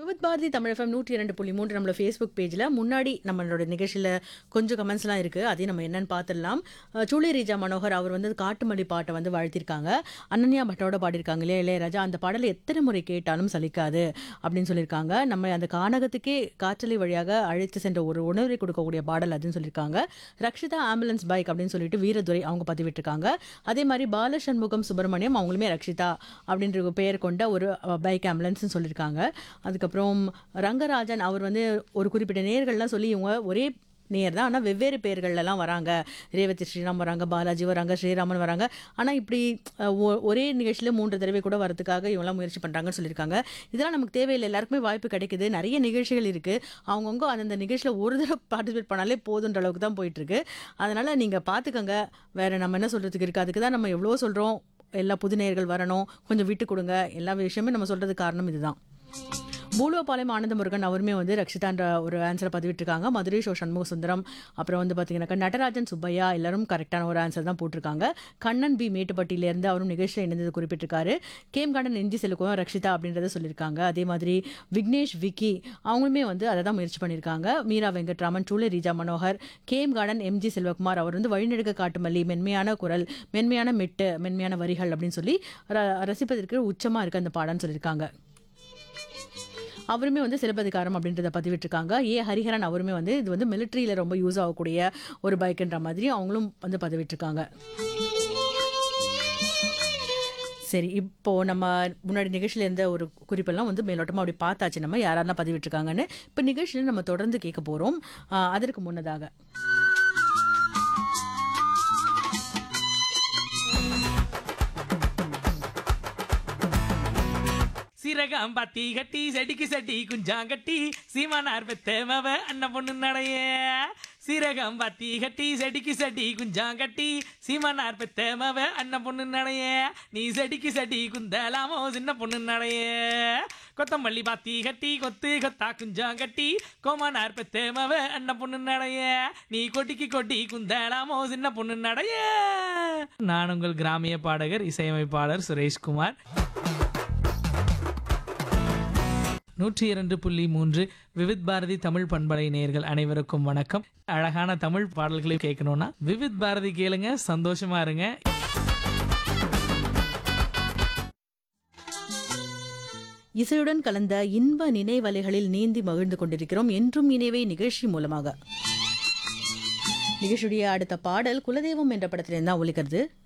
Vividh Bharathi Tamil FM நூற்றி இரண்டு புள்ளி மூன்று நம்மளோட ஃபேஸ்புக் பேஜில் முன்னாடி நம்மளோட நிகழ்ச்சியில் கொஞ்சம் கமெண்ட்ஸ்லாம் இருக்குது அதையும் நம்ம என்னன்னு பார்த்துடலாம் அஹ் சூளை ரீஜா மனோகர் அவர் வந்து காட்டுமல்லி பாட்டை வந்து வாழ்த்திருக்காங்க அனன்யா பட்டோட பாடியிருக்காங்க இல்லையா இளையராஜா அந்த பாடலை எத்தனை முறை கேட்டாலும் சலிக்காது அப்படின்னு சொல்லியிருக்காங்க நம்ம அந்த கானகத்துக்கே காற்றலை வழியாக அழைத்து சென்ற ஒரு உணர்வை கொடுக்கக்கூடிய பாடல் அதுன்னு சொல்லியிருக்காங்க ரக்ஷிதா ஆம்புலன்ஸ் பைக் அப்படின்னு சொல்லிட்டு வீரதுரை அவங்க பதிவிட்டிருக்காங்க அதே மாதிரி பாலசண்முகம் சுப்பிரமணியம் அவங்களுமே ரக்ஷிதா அப்படின்ற ஒரு பெயர் கொண்ட ஒரு பைக் ஆம்புலன்ஸ்னு சொல்லியிருக்காங்க அதுக்கப்புறம் ரங்கராஜன் அவர் வந்து ஒரு குறிப்பிட்ட நேர்கள்லாம் சொல்லி இவங்க ஒரே நேர் தான் ஆனால் வெவ்வேறு பெயர்கள்லாம் வராங்க ரேவதி ஸ்ரீராம் வராங்க பாலாஜி வராங்க ஸ்ரீராமன் வராங்க ஆனால் இப்படி அஹ், ஒ- ஒரே நிகழ்ச்சியில் மூன்று தடவை கூட வரதுக்காக இவங்கெல்லாம் முயற்சி பண்ணுறாங்கன்னு சொல்லியிருக்காங்க இதெல்லாம் நமக்கு தேவையில்லை எல்லாருக்குமே வாய்ப்பு கிடைக்குது நிறைய நிகழ்ச்சிகள் இருக்குது அவங்கவுங்க அந்தந்த நிகழ்ச்சியில் ஒரு தடவை பார்ட்டிசிபேட் பண்ணாலே போதுன்ற அளவுக்கு தான் போயிட்டுருக்கு அதனால் நீங்கள் பார்த்துக்கங்க வேறு நம்ம என்ன சொல்கிறதுக்கு இருக்குது அதுக்கு தான் நம்ம எவ்வளோ சொல்கிறோம் எல்லா புது நேயர்கள் வரணும் கொஞ்சம் விட்டு கொடுங்க எல்லா விஷயமே நம்ம சொல்கிறதுக்கு காரணம் இதுதான் பூலோபாளையம் ஆனந்த முருகன் அவருமே வந்து ரக்ஷிதான்ற ஒரு ஆன்சரை பதிவிட்டிருக்காங்க மதுரை ஷோ சண்முக சுந்தரம் அப்புறம் வந்து பார்த்தீங்கன்னாக்கா நடராஜன் சுப்பையா எல்லாரும் கரெக்டான ஒரு ஆன்சர் தான் போட்டிருக்காங்க கண்ணன் பி மேட்டுப்பட்டியிலேருந்து அவரும் நிகழ்ச்சியில் இணைந்தது குறிப்பிட்டிருக்காரு கேம் கார்டன் எஞ்சி செலுக்கும் ரக்ஷிதா அப்படின்றத சொல்லியிருக்காங்க அதே மாதிரி விக்னேஷ் விக்கி அவங்களுமே வந்து அதை தான் முயற்சி பண்ணியிருக்காங்க மீரா வெங்கட்ராமன் சூளை ரீஜா மனோகர் கேம் கார்டன் எம்ஜி செல்வகுமார் அவர் வந்து வழிநெடுக்க காட்டுமல்லி மென்மையான குரல் மென்மையான மெட்டு மென்மையான வரிகள் அப்படின்னு சொல்லி ர- ரசிப்பதற்கு உச்சமாக இருக்கு அந்த பாடம்னு சொல்லியிருக்காங்க அவருமே வந்து சிலப்பதிகாரம் அப்படின்றத பதிவிட்டிருக்காங்க ஏ ஹரிஹரன் அவருமே வந்து இது வந்து மிலிட்ரியில் ரொம்ப யூஸ் ஆகக்கூடிய ஒரு பைக்குன்ற மாதிரி அவங்களும் வந்து பதிவிட்டிருக்காங்க சரி இப்போ நம்ம முன்னாடி நிகழ்ச்சியில் இருந்த ஒரு குறிப்பெல்லாம் வந்து மேலோட்டமாக அப்படி பார்த்தாச்சு நம்ம யாரெல்லாம் பதிவிட்டிருக்காங்கன்னு இப்போ நிகழ்ச்சியில் நம்ம தொடர்ந்து கேட்க போகிறோம் அதற்கு முன்னதாக சீரகம் பத்தி கட்டி செடிக்கு செடி குஞ்சாங்கட்டி சீமானார் பெத்தேமவ அண்ணன் பொண்ணு நடைய சீரகம் பத்தி கட்டி செடிக்கு செடி குஞ்சாங்கட்டி சீமானார் பெத்தேமவ அண்ணன் பொண்ணு நடைய நீ செடிக்கு செடி குந்தலாமோ சின்ன பொண்ணு நடைய கொத்தமல்லி பாத்தி கட்டி கொத்து கொத்தா குஞ்சாங்கட்டி கோமானார் பெத்தேமவ அண்ணன் பொண்ணு நடைய நீ கொட்டிக்கு கொட்டி குந்தலாமோ சின்ன பொண்ணு நடைய நான் உங்கள் கிராமிய பாடகர் இசையமைப்பாளர் சுரேஷ்குமார் நூற்றி இரண்டு புள்ளி மூன்று விவித் பாரதி தமிழ் பண்பலை நேயர்கள் அனைவருக்கும் வணக்கம் அழகான தமிழ் பாடல்களை கேட்கணும்னா விவித் பாரதி கேளுங்க சந்தோஷமா இருங்க இசையுடன் கலந்த இன்ப நினைவலைகளில் நீந்தி மகிழ்ந்து கொண்டிருக்கிறோம் என்றும் நினைவை நிகழ்ச்சி மூலமாக நிகழ்ச்சியுடைய அடுத்த பாடல் குலதெய்வம் என்ற படத்திலிருந்து தான் ஒலிக்கிறது